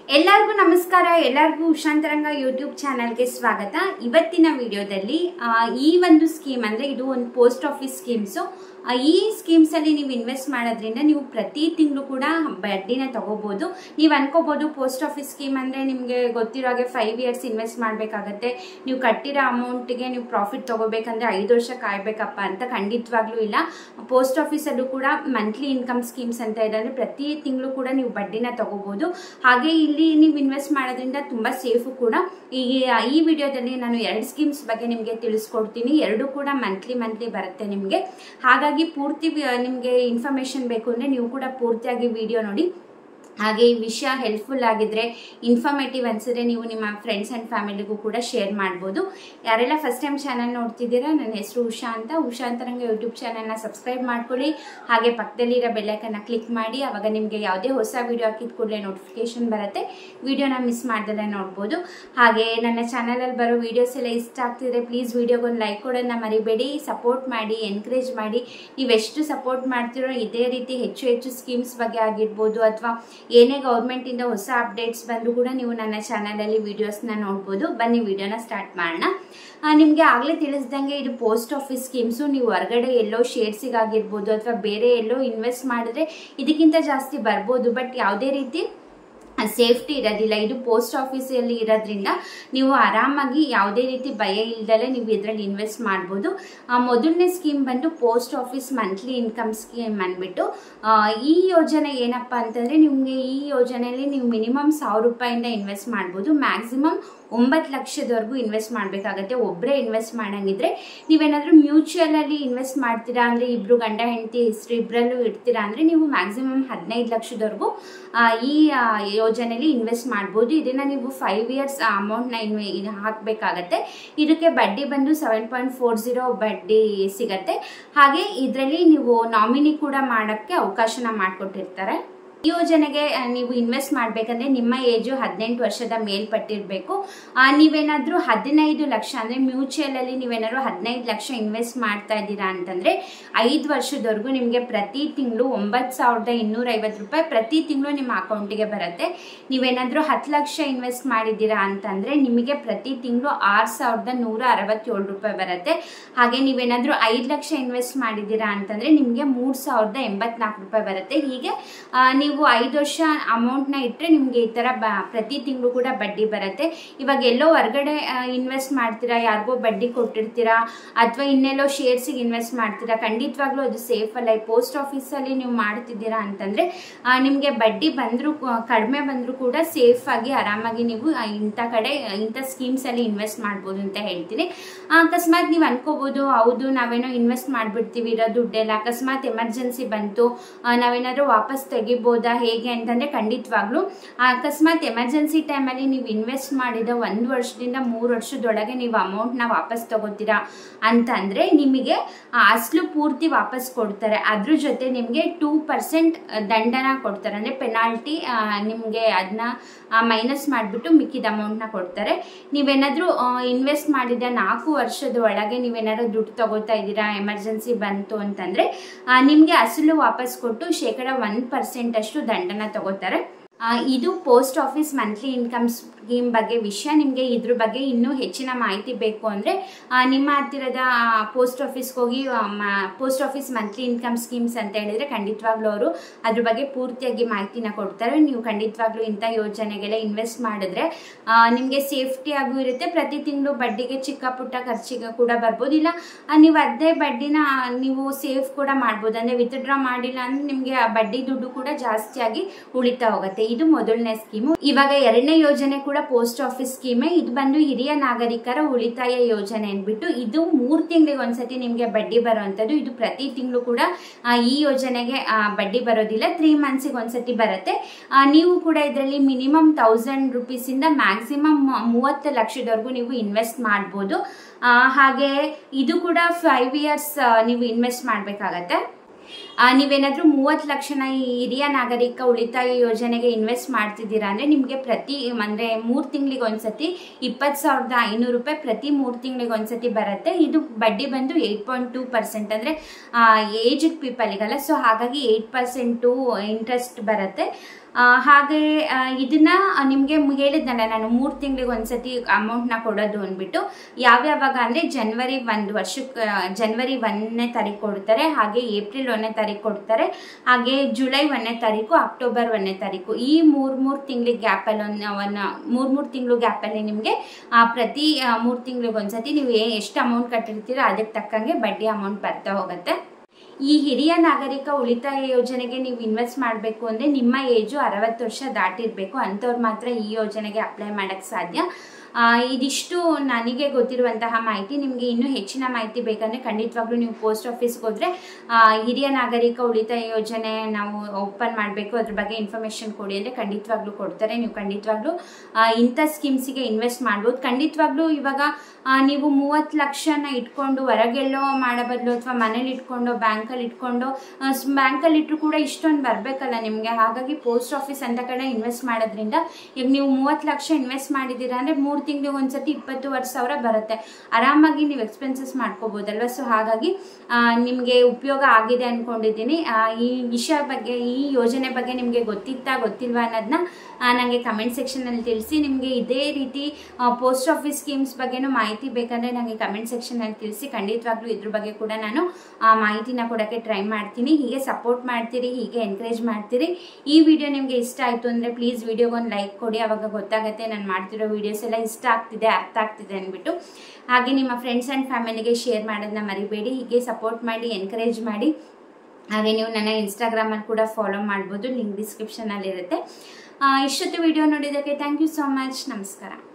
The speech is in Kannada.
ಎಲ್ಲರಿಗೂ ನಮಸ್ಕಾರ ಎಲ್ಲರಿಗೂ ಉಷಾಂತರಂಗ ಯೂಟ್ಯೂಬ್ ಚಾನಲ್ಗೆ ಸ್ವಾಗತ ಇವತ್ತಿನ ವಿಡಿಯೋದಲ್ಲಿ ಆ, ಈ ಒಂದು ಸ್ಕೀಮ್ ಅಂದರೆ ಇದು ಒಂದು ಪೋಸ್ಟ್ ಆಫೀಸ್ ಸ್ಕೀಮ್ಸು ಆ, ಈ ಸ್ಕೀಮ್ಸಲ್ಲಿ ನೀವು ಇನ್ವೆಸ್ಟ್ ಮಾಡೋದ್ರಿಂದ ನೀವು ಪ್ರತಿ ತಿಂಗಳು ಕೂಡ ಬಡ್ಡಿನ ತಗೋಬೋದು ನೀವು ಅನ್ಕೋಬೋದು ಪೋಸ್ಟ್ ಆಫೀಸ್ ಸ್ಕೀಮ್ ಅಂದರೆ ನಿಮಗೆ ಗೊತ್ತಿರೋ ಹಾಗೆ ಫೈವ್ ಇಯರ್ಸ್ ಇನ್ವೆಸ್ಟ್ ಮಾಡಬೇಕಾಗತ್ತೆ ನೀವು ಕಟ್ಟಿರೋ ಅಮೌಂಟ್ಗೆ ನೀವು ಪ್ರಾಫಿಟ್ ತಗೋಬೇಕಂದ್ರೆ ಐದು ವರ್ಷ ಕಾಯಬೇಕಪ್ಪ ಅಂತ ಖಂಡಿತವಾಗ್ಲೂ ಇಲ್ಲ ಪೋಸ್ಟ್ ಆಫೀಸಲ್ಲೂ ಕೂಡ ಮಂತ್ಲಿ ಇನ್ಕಮ್ ಸ್ಕೀಮ್ಸ್ ಅಂತ ಇದೆ ಅಂದರೆ ಪ್ರತಿ ತಿಂಗಳು ಕೂಡ ನೀವು ಬಡ್ಡಿನ ತಗೋಬೋದು ಹಾಗೆ ಇಲ್ಲಿ ನೀವು ಇನ್ವೆಸ್ಟ್ ಮಾಡೋದ್ರಿಂದ ತುಂಬ ಸೇಫು ಕೂಡ ಈ ಈ ವಿಡಿಯೋದಲ್ಲಿ ನಾನು ಎರಡು ಸ್ಕೀಮ್ಸ್ ಬಗ್ಗೆ ನಿಮಗೆ ತಿಳಿಸ್ಕೊಡ್ತೀನಿ ಎರಡು ಕೂಡ ಮಂತ್ಲಿ ಮಂತ್ಲಿ ಬರುತ್ತೆ ನಿಮಗೆ ಹಾಗಾಗಿ ಪೂರ್ತಿ ನಿಮಗೆ ಇನ್ಫಾರ್ಮೇಷನ್ ಬೇಕು ಅಂದರೆ ನೀವು ಕೂಡ ಪೂರ್ತಿಯಾಗಿ ವಿಡಿಯೋ ನೋಡಿ ಹಾಗೆ ಈ ವಿಷಯ ಹೆಲ್ಪ್ಫುಲ್ ಆಗಿದ್ರೆ ಇನ್ಫಾರ್ಮೇಟಿವ್ ಅನ್ಸಿದ್ರೆ ನೀವು ನಿಮ್ಮ ಫ್ರೆಂಡ್ಸ್ ಆ್ಯಂಡ್ ಫ್ಯಾಮಿಲಿಗೂ ಕೂಡ ಶೇರ್ ಮಾಡ್ಬೋದು ಯಾರೆಲ್ಲ ಫಸ್ಟ್ ಟೈಮ್ ಚಾನಲ್ ನೋಡ್ತಿದ್ದೀರಾ ನನ್ನ ಹೆಸರು ಉಷಾ ಅಂತ ಉಷಾ ಅಂತರಂಗ ಯೂಟ್ಯೂಬ್ ಚಾನಲ್ನ ಸಬ್ಸ್ಕ್ರೈಬ್ ಮಾಡ್ಕೊಳ್ಳಿ ಹಾಗೆ ಪಕ್ಕದಲ್ಲಿರೋ ಬೆಲ್ಲೈಕನ್ನ ಕ್ಲಿಕ್ ಮಾಡಿ ಅವಾಗ ನಿಮಗೆ ಯಾವುದೇ ಹೊಸ ವಿಡಿಯೋ ಹಾಕಿದ ಕೂಡಲೇ ನೋಟಿಫಿಕೇಶನ್ ಬರುತ್ತೆ ವಿಡಿಯೋನ ಮಿಸ್ ಮಾಡ್ದಲ್ಲೇ ನೋಡ್ಬೋದು ಹಾಗೆ ನನ್ನ ಚಾನಲಲ್ಲಿ ಬರೋ ವೀಡಿಯೋಸ್ ಎಲ್ಲ ಇಷ್ಟ ಆಗ್ತಿದ್ರೆ ಪ್ಲೀಸ್ ವಿಡಿಯೋಗೊಂದು ಲೈಕ್ ಕೊಡೋದನ್ನ ಮರಿಬೇಡಿ ಸಪೋರ್ಟ್ ಮಾಡಿ ಎನ್ಕರೇಜ್ ಮಾಡಿ ನೀವೆಷ್ಟು ಸಪೋರ್ಟ್ ಮಾಡ್ತಿರೋ ಇದೇ ರೀತಿ ಹೆಚ್ಚು ಹೆಚ್ಚು ಸ್ಕೀಮ್ಸ್ ಬಗ್ಗೆ ಆಗಿರ್ಬೋದು ಅಥವಾ ಏನೇ ಗೌರ್ಮೆಂಟಿಂದ ಹೊಸ ಅಪ್ಡೇಟ್ಸ್ ಬಂದರೂ ಕೂಡ ನೀವು ನನ್ನ ಚಾನಲಲ್ಲಿ ವೀಡಿಯೋಸ್ನ ನೋಡ್ಬೋದು ಬನ್ನಿ ವಿಡಿಯೋನ ಸ್ಟಾರ್ಟ್ ಮಾಡೋಣ ನಿಮಗೆ ಆಗಲೇ ತಿಳಿಸ್ದಂಗೆ ಇದು ಪೋಸ್ಟ್ ಆಫೀಸ್ ಸ್ಕೀಮ್ಸು ನೀವು ಹೊರಗಡೆ ಎಲ್ಲೋ ಶೇರ್ಸಿಗಾಗಿರ್ಬೋದು ಅಥವಾ ಬೇರೆ ಎಲ್ಲೋ ಇನ್ವೆಸ್ಟ್ ಮಾಡಿದ್ರೆ ಇದಕ್ಕಿಂತ ಜಾಸ್ತಿ ಬರ್ಬೋದು ಬಟ್ ಯಾವುದೇ ರೀತಿ ಸೇಫ್ಟಿ ಇರೋದಿಲ್ಲ ಇದು ಪೋಸ್ಟ್ ಆಫೀಸಲ್ಲಿ ಇರೋದ್ರಿಂದ ನೀವು ಆರಾಮಾಗಿ ಯಾವುದೇ ರೀತಿ ಭಯ ಇಲ್ದಲೆ ನೀವು ಇದರಲ್ಲಿ ಇನ್ವೆಸ್ಟ್ ಮಾಡ್ಬೋದು ಆ, ಮೊದಲನೇ ಸ್ಕೀಮ್ ಬಂದು post office monthly income scheme ಅಂದ್ಬಿಟ್ಟು ಆ, ಈ ಯೋಜನೆ ಏನಪ್ಪ ಅಂತಂದರೆ ನಿಮಗೆ ಈ ಯೋಜನೆಯಲ್ಲಿ ನೀವು ಮಿನಿಮಮ್ ಸಾವಿರ ರೂಪಾಯಿಂದ ಇನ್ವೆಸ್ಟ್ ಮಾಡ್ಬೋದು ಮ್ಯಾಕ್ಸಿಮಮ್ ಒಂಬತ್ತು ಲಕ್ಷದವರೆಗೂ ಇನ್ವೆಸ್ಟ್ ಮಾಡಬೇಕಾಗತ್ತೆ ಒಬ್ಬರೇ ಇನ್ವೆಸ್ಟ್ ಮಾಡಂಗಿದ್ರೆ ನೀವೇನಾದರೂ ಮ್ಯೂಚುವಲಲ್ಲಿ ಇನ್ವೆಸ್ಟ್ ಮಾಡ್ತೀರಾ ಅಂದರೆ ಇಬ್ಬರು ಗಂಡ ಹೆಂಡತಿ ಹೆಸರು ಇಬ್ಬರಲ್ಲೂ ಇಡ್ತೀರಾ ಅಂದರೆ ನೀವು ಮ್ಯಾಕ್ಸಿಮಮ್ ಹದಿನೈದು ಲಕ್ಷದವರೆಗೂ ಆ, ಈ ಆ, ಯೋಜನೆಯಲ್ಲಿ ಇನ್ವೆಸ್ಟ್ ಮಾಡ್ಬೋದು ಇದನ್ನು ನೀವು ಫೈವ್ ಇಯರ್ಸ್ ಅಮೌಂಟ್ನ ಇನ್ವೆ ಇದು ಹಾಕಬೇಕಾಗತ್ತೆ ಇದಕ್ಕೆ ಬಡ್ಡಿ ಬಂದು ಸೆವೆನ್ ಪಾಯಿಂಟ್ ಫೋರ್ ಝೀರೋ ಬಡ್ಡಿ ಸಿಗತ್ತೆ ಹಾಗೆ ಇದರಲ್ಲಿ ನೀವು ನಾಮಿನಿ ಕೂಡ ಮಾಡೋಕ್ಕೆ ಅವಕಾಶನ ಮಾಡಿಕೊಟ್ಟಿರ್ತಾರೆ ಈ ಯೋಜನೆಗೆ ಆ, ನೀವು ಇನ್ವೆಸ್ಟ್ ಮಾಡಬೇಕಂದ್ರೆ ನಿಮ್ಮ ಏಜು ಹದಿನೆಂಟು ವರ್ಷದ ಮೇಲ್ಪಟ್ಟಿರಬೇಕು ನೀವೇನಾದರೂ ಹದಿನೈದು ಲಕ್ಷ ಅಂದರೆ ಮ್ಯೂಚುವಲಲ್ಲಿ ನೀವೇನಾದ್ರು ಹದಿನೈದು ಲಕ್ಷ ಇನ್ವೆಸ್ಟ್ ಮಾಡ್ತಾ ಇದ್ದೀರಾ ಅಂತಂದರೆ ಐದು ವರ್ಷದವರೆಗೂ ನಿಮಗೆ ಪ್ರತಿ ತಿಂಗಳು ಒಂಬತ್ತು ಸಾವಿರದ ಇನ್ನೂರೈವತ್ತು ರೂಪಾಯಿ ಪ್ರತಿ ತಿಂಗಳು ನಿಮ್ಮ ಅಕೌಂಟಿಗೆ ಬರುತ್ತೆ ನೀವೇನಾದರೂ ಹತ್ತು ಲಕ್ಷ ಇನ್ವೆಸ್ಟ್ ಮಾಡಿದ್ದೀರಾ ಅಂತಂದರೆ ನಿಮಗೆ ಪ್ರತಿ ತಿಂಗಳು ಆರು ಸಾವಿರದ ನೂರ ಅರವತ್ತೇಳು ರೂಪಾಯಿ ಬರುತ್ತೆ ಹಾಗೆ ನೀವೇನಾದರೂ ಐದು ಲಕ್ಷ ಇನ್ವೆಸ್ಟ್ ಮಾಡಿದ್ದೀರಾ ಅಂತಂದರೆ ನಿಮಗೆ ಮೂರು ಸಾವಿರದ ಎಂಬತ್ನಾಲ್ಕು ರೂಪಾಯಿ ಬರುತ್ತೆ ಹೀಗೆ ಆ, ನೀವು ಐದು ವರ್ಷ ಅಮೌಂಟ್ನ ಇಟ್ಟರೆ ನಿಮಗೆ ಈ ಥರ ಬ ಪ್ರತಿ ತಿಂಗಳು ಕೂಡ ಬಡ್ಡಿ ಬರುತ್ತೆ ಇವಾಗ ಎಲ್ಲೋ ಹೊರಗಡೆ ಇನ್ವೆಸ್ಟ್ ಮಾಡ್ತೀರಾ ಯಾರಿಗೋ ಬಡ್ಡಿ ಕೊಟ್ಟಿರ್ತೀರಾ ಅಥವಾ ಇನ್ನೆಲ್ಲೋ ಶೇರ್ಸಿಗೆ ಇನ್ವೆಸ್ಟ್ ಮಾಡ್ತೀರಾ ಖಂಡಿತವಾಗ್ಲೂ ಅದು ಸೇಫ್ ಅಲ್ಲ ಈ ಪೋಸ್ಟ್ ಆಫೀಸಲ್ಲಿ ನೀವು ಮಾಡ್ತಿದ್ದೀರಾ ಅಂತಂದರೆ ನಿಮಗೆ ಬಡ್ಡಿ ಬಂದರೂ ಕಡಿಮೆ ಬಂದರೂ ಕೂಡ ಸೇಫ್ ಆಗಿ ಆರಾಮಾಗಿ ನೀವು ಆ, ಇಂಥ ಕಡೆ ಆ, ಇಂಥ ಸ್ಕೀಮ್ಸಲ್ಲಿ ಇನ್ವೆಸ್ಟ್ ಮಾಡ್ಬೋದು ಅಂತ ಹೇಳ್ತೀನಿ ಆ, ಅಕಸ್ಮಾತ್ ನೀವು ಅನ್ಕೋಬೋದು ಹೌದು ನಾವೇನೋ ಇನ್ವೆಸ್ಟ್ ಮಾಡಿಬಿಡ್ತೀವಿ ಇರೋ ದುಡ್ಡೆಲ್ಲ ಅಕಸ್ಮಾತ್ ಎಮರ್ಜೆನ್ಸಿ ಬಂತು ಆ, ನಾವೇನಾದ್ರೂ ವಾಪಸ್ ತೆಗಿಬೋದಾ ಹೇಗೆ ಅಂತಂದರೆ ಖಂಡಿತವಾಗ್ಲೂ ಆ, ಅಕಸ್ಮಾತ್ ಎಮರ್ಜೆನ್ಸಿ ಟೈಮಲ್ಲಿ ನೀವು ಇನ್ವೆಸ್ಟ್ ಮಾಡಿದ ಒಂದು ವರ್ಷದಿಂದ ಮೂರು ವರ್ಷದೊಳಗೆ ನೀವು ಅಮೌಂಟ್ನ ವಾಪಸ್ ತಗೋತೀರಾ ಅಂತಂದರೆ ನಿಮಗೆ ಆ, ಅಸಲು ಪೂರ್ತಿ ವಾಪಸ್ ಕೊಡ್ತಾರೆ ಅದ್ರ ಜೊತೆ ನಿಮಗೆ ಟೂ ಪರ್ಸೆಂಟ್ ದಂಡನ ಕೊಡ್ತಾರೆ ಅಂದರೆ ಪೆನಾಲ್ಟಿ ನಿಮಗೆ ಅದನ್ನ ಮೈನಸ್ ಮಾಡಿಬಿಟ್ಟು ಮಿಕ್ಕಿದ ಅಮೌಂಟ್ನ ಕೊಡ್ತಾರೆ ನೀವೇನಾದರೂ ಇನ್ವೆಸ್ಟ್ ಮಾಡಿದ ನಾಲ್ಕು ವರ್ಷದ ಒಳಗೆ ನೀವೇನಾದ್ರು ದುಡ್ಡು ತಗೋತಾ ಇದ್ದೀರಾ ಎಮರ್ಜೆನ್ಸಿ ಬಂತು ಅಂತಂದರೆ ನಿಮಗೆ ಅಸಲು ವಾಪಸ್ ಕೊಟ್ಟು ಶೇಕಡ ಒನ್ ಪರ್ಸೆಂಟ್ ಅಷ್ಟು ದಂಡನ ತಗೋತಾರೆ ಆ, ಇದು post office monthly income scheme ಬಗ್ಗೆ ವಿಷಯ ನಿಮಗೆ ಇದ್ರ ಬಗ್ಗೆ ಇನ್ನೂ ಹೆಚ್ಚಿನ ಮಾಹಿತಿ ಬೇಕು ಅಂದರೆ ನಿಮ್ಮ ಹತ್ತಿರದ ಪೋಸ್ಟ್ ಆಫೀಸ್ಗೆ ಹೋಗಿ post office monthly income schemes ಅಂತ ಹೇಳಿದರೆ ಖಂಡಿತವಾಗ್ಲೂ ಅವರು ಅದ್ರ ಬಗ್ಗೆ ಪೂರ್ತಿಯಾಗಿ ಮಾಹಿತಿನ ಕೊಡ್ತಾರೆ ನೀವು ಖಂಡಿತವಾಗ್ಲೂ ಇಂಥ ಯೋಜನೆಗೆಲ್ಲ ಇನ್ವೆಸ್ಟ್ ಮಾಡಿದ್ರೆ ನಿಮಗೆ ಸೇಫ್ಟಿಯಾಗೂ ಇರುತ್ತೆ ಪ್ರತಿ ತಿಂಗಳು ಬಡ್ಡಿಗೆ ಚಿಕ್ಕ ಪುಟ್ಟ ಖರ್ಚಿಗೆ ಕೂಡ ಬರ್ಬೋದು ಇಲ್ಲ ಆ, ನೀವು ಅದೇ ಬಡ್ಡಿನ ನೀವು ಸೇಫ್ ಕೂಡ ಮಾಡ್ಬೋದು ಅಂದರೆ ವಿತ್ಡ್ರಾ ಮಾಡಿಲ್ಲ ಅಂದರೆ ನಿಮಗೆ ಆ ಬಡ್ಡಿ ದುಡ್ಡು ಕೂಡ ಜಾಸ್ತಿಯಾಗಿ ಉಳಿತಾ ಹೋಗುತ್ತೆ ಇದು ಮೊದಲನೇ ಸ್ಕೀಮು ಇವಾಗ ಎರಡನೇ ಯೋಜನೆ ಕೂಡ ಪೋಸ್ಟ್ ಆಫೀಸ್ ಸ್ಕೀಮೇ ಇದು ಬಂದು ಹಿರಿಯ ನಾಗರಿಕರ ಉಳಿತಾಯ ಯೋಜನೆ ಅಂದ್ಬಿಟ್ಟು ಇದು ಮೂರು ತಿಂಗಳಿಗೆ ಒಂದ್ಸತಿ ನಿಮಗೆ ಬಡ್ಡಿ ಬರುವಂಥದ್ದು ಇದು ಪ್ರತಿ ತಿಂಗಳು ಕೂಡ ಆ, ಈ ಯೋಜನೆಗೆ ಆ, ಬಡ್ಡಿ ಬರೋದಿಲ್ಲ ತ್ರೀ ಮಂತ್ಸಿಗೆ ಒಂದ್ಸತಿ ಬರುತ್ತೆ ಆ, ನೀವು ಕೂಡ ಇದರಲ್ಲಿ ಮಿನಿಮಮ್ ತೌಸಂಡ್ ರುಪೀಸಿಂದ ಮ್ಯಾಕ್ಸಿಮಮ್ ಮೂವತ್ತು ಲಕ್ಷದವರೆಗೂ ನೀವು ಇನ್ವೆಸ್ಟ್ ಮಾಡ್ಬೋದು ಆ, ಹಾಗೆ ಇದು ಕೂಡ ಫೈವ್ ಇಯರ್ಸ್ ನೀವು ಇನ್ವೆಸ್ಟ್ ಮಾಡಬೇಕಾಗತ್ತೆ ನೀವೇನಾದರೂ ಮೂವತ್ತು ಲಕ್ಷನ ಈ ಹಿರಿಯ ನಾಗರಿಕ ಉಳಿತಾಯ ಯೋಜನೆಗೆ ಇನ್ವೆಸ್ಟ್ ಮಾಡ್ತಿದ್ದೀರಾ ಅಂದರೆ ನಿಮಗೆ ಪ್ರತಿ ಅಂದರೆ ಮೂರು ತಿಂಗಳಿಗೆ ಒಂದ್ಸತಿ ಇಪ್ಪತ್ತು ಸಾವಿರದ ಐನೂರು ರೂಪಾಯಿ ಪ್ರತಿ ಮೂರು ತಿಂಗಳಿಗೆ ಒಂದ್ಸತಿ ಬರುತ್ತೆ ಇದು ಬಡ್ಡಿ ಬಂದು ಏಯ್ಟ್ ಪಾಯಿಂಟ್ ಟೂ ಪರ್ಸೆಂಟ್ ಅಂದರೆ ಏಜ್ಡ್ ಪೀಪಲಿಗಲ್ಲ ಸೊ ಹಾಗಾಗಿ ಏಯ್ಟ್ ಪರ್ಸೆಂಟು ಇಂಟ್ರೆಸ್ಟ್ ಬರುತ್ತೆ ಆ, ಹಾಗೆ ಆ, ಇದನ್ನ ನಿಮಗೆ ಹೇಳಿದ್ನಲ್ಲ ನಾನು ಮೂರು ತಿಂಗಳಿಗೆ ಒಂದ್ಸತಿ ಅಮೌಂಟ್ನ ಕೊಡೋದು ಅಂದ್ಬಿಟ್ಟು ಯಾವ್ಯಾವಾಗ ಅಂದರೆ ಜನವರಿ ಒಂದು ವರ್ಷಕ್ಕೆ ಜನವರಿ ಒಂದನೇ ತಾರೀಕು ಕೊಡ್ತಾರೆ ಹಾಗೆ ಏಪ್ರಿಲ್ ಒಂದನೇ ತಾರೀಕು ಕೊಡ್ತಾರೆ ಹಾಗೆ ಜುಲೈ ಒಂದನೇ ತಾರೀಕು ಅಕ್ಟೋಬರ್ ಒಂದನೇ ತಾರೀಕು ಈ ಮೂರು ಮೂರು ತಿಂಗಳಿಗೆ ಗ್ಯಾಪಲ್ಲಿ ಒಂದು ಒಂದು ಮೂರು ಮೂರು ತಿಂಗಳು ಗ್ಯಾಪಲ್ಲಿ ನಿಮಗೆ ಪ್ರತಿ ಮೂರು ತಿಂಗಳಿಗೆ ಒಂದ್ಸತಿ ನೀವು ಏ- ಎಷ್ಟು ಅಮೌಂಟ್ ಕಟ್ಟಿರ್ತೀರೋ ಅದಕ್ಕೆ ತಕ್ಕಂಗೆ ಬಡ್ಡಿ ಅಮೌಂಟ್ ಬರ್ತಾ ಹೋಗುತ್ತೆ ಈ ಹಿರಿಯ ನಾಗರಿಕ ಉಳಿತಾಯ ಯೋಜನೆಗೆ ನೀವು ಇನ್ವೆಸ್ಟ್ ಮಾಡಬೇಕು ಅಂದರೆ ನಿಮ್ಮ ಏಜು ಅರವತ್ತು ವರ್ಷ ದಾಟಿರಬೇಕು ಅಂಥವ್ರು ಮಾತ್ರ ಈ ಯೋಜನೆಗೆ ಅಪ್ಲೈ ಮಾಡೋಕ್ಕೆ ಸಾಧ್ಯ ಆ, ಇದಿಷ್ಟು ನನಗೆ ಗೊತ್ತಿರುವಂತಹ ಮಾಹಿತಿ ನಿಮಗೆ ಇನ್ನೂ ಹೆಚ್ಚಿನ ಮಾಹಿತಿ ಬೇಕಂದರೆ ಖಂಡಿತವಾಗ್ಲೂ ನೀವು ಪೋಸ್ಟ್ ಆಫೀಸ್ಗೆ ಹೋದರೆ ಹಿರಿಯ ನಾಗರಿಕ ಉಳಿತಾಯ ಯೋಜನೆ ನಾವು ಓಪನ್ ಮಾಡಬೇಕು ಅದ್ರ ಬಗ್ಗೆ ಇನ್ಫಾರ್ಮೇಷನ್ ಕೊಡಿ ಅಂದರೆ ಖಂಡಿತವಾಗ್ಲೂ ಕೊಡ್ತಾರೆ ನೀವು ಖಂಡಿತವಾಗ್ಲೂ ಆ, ಇಂಥ ಸ್ಕೀಮ್ಸಿಗೆ ಇನ್ವೆಸ್ಟ್ ಮಾಡ್ಬೋದು ಖಂಡಿತವಾಗ್ಲೂ ಇವಾಗ ಆ, ನೀವು ಮೂವತ್ತು ಲಕ್ಷನ ಇಟ್ಕೊಂಡು ಹೊರಗೆಲ್ಲೋ ಮಾಡೋ ಬದಲು ಅಥವಾ ಮನೇಲಿ ಇಟ್ಕೊಂಡು ಬ್ಯಾಂಕಲ್ಲಿ ಇಟ್ಕೊಂಡು ಬ್ಯಾಂಕಲ್ಲಿ ಇಟ್ಟರು ಕೂಡ ಇಷ್ಟೊಂದು ಬರಬೇಕಲ್ಲ ನಿಮಗೆ ಹಾಗಾಗಿ ಪೋಸ್ಟ್ ಆಫೀಸ್ ಅಂತ ಕಡೆ ಇನ್ವೆಸ್ಟ್ ಮಾಡೋದ್ರಿಂದ ಈಗ ನೀವು ಮೂವತ್ತು ಲಕ್ಷ ಇನ್ವೆಸ್ಟ್ ಮಾಡಿದ್ದೀರಾ ಅಂದರೆ ಮೂರು ತಿಂಗಳಿಗೆ ಒಂದ್ಸತಿ ಇಪ್ಪತ್ತುವರೆ ಸಾವಿರ ಬರುತ್ತೆ ಆರಾಮಾಗಿ ನೀವು ಎಕ್ಸ್ಪೆನ್ಸಸ್ ಮಾಡ್ಕೋಬೋದಲ್ವ ಸೊ ಹಾಗಾಗಿ ನಿಮಗೆ ಉಪಯೋಗ ಆಗಿದೆ ಅಂದ್ಕೊಂಡಿದ್ದೀನಿ ಈ ವಿಷಯ ಬಗ್ಗೆ ಈ ಯೋಜನೆ ಬಗ್ಗೆ ನಿಮಗೆ ಗೊತ್ತಿತ್ತಾ ಗೊತ್ತಿಲ್ವಾ ಅನ್ನೋದನ್ನ ನನಗೆ ಕಮೆಂಟ್ ಸೆಕ್ಷನಲ್ಲಿ ತಿಳಿಸಿ ನಿಮಗೆ ಇದೇ ರೀತಿ ಪೋಸ್ಟ್ ಆಫೀಸ್ ಸ್ಕೀಮ್ಸ್ ಬಗ್ಗೆನೂ ಮಾಹಿತಿ ಬೇಕಂದರೆ ನನಗೆ ಕಮೆಂಟ್ ಸೆಕ್ಷನಲ್ಲಿ ತಿಳಿಸಿ ಖಂಡಿತವಾಗ್ಲೂ ಇದ್ರ ಬಗ್ಗೆ ಕೂಡ ನಾನು ಆ, ಮಾಹಿತಿನ ಕೊಡೋಕ್ಕೆ ಟ್ರೈ ಮಾಡ್ತೀನಿ ಹೀಗೆ ಸಪೋರ್ಟ್ ಮಾಡ್ತೀರಿ ಹೀಗೆ ಎನ್ಕರೇಜ್ ಮಾಡ್ತೀರಿ ಈ ವಿಡಿಯೋ ನಿಮಗೆ ಇಷ್ಟ ಆಯಿತು ಅಂದರೆ ಪ್ಲೀಸ್ ವಿಡಿಯೋಗೊಂದು ಲೈಕ್ ಕೊಡಿ ಅವಾಗ ಗೊತ್ತಾಗುತ್ತೆ ನಾನು ಮಾಡ್ತಿರೋ ವೀಡಿಯೋಸ್ ಎಲ್ಲ ಇಷ್ಟ ಆಗ್ತಿದೆ ಅರ್ಥ ಆಗ್ತಿದೆ ಅಂದ್ಬಿಟ್ಟು ಹಾಗೆ ನಿಮ್ಮ ಫ್ರೆಂಡ್ಸ್ ಆ್ಯಂಡ್ ಫ್ಯಾಮಿಲಿಗೆ ಶೇರ್ ಮಾಡೋದನ್ನ ಮರಿಬೇಡಿ ಹೀಗೆ ಸಪೋರ್ಟ್ ಮಾಡಿ ಎನ್ಕರೇಜ್ ಮಾಡಿ ಹಾಗೆ ನೀವು ನನ್ನ ಇನ್ಸ್ಟಾಗ್ರಾಮಲ್ಲಿ ಕೂಡ ಫಾಲೋ ಮಾಡ್ಬೋದು ಲಿಂಕ್ ಡಿಸ್ಕ್ರಿಪ್ಷನಲ್ಲಿರುತ್ತೆ ಇಷ್ಟೊತ್ತು ವಿಡಿಯೋ ನೋಡಿದ್ದಕ್ಕೆ ಥ್ಯಾಂಕ್ ಯು ಸೋ ಮಚ್ ನಮಸ್ಕಾರ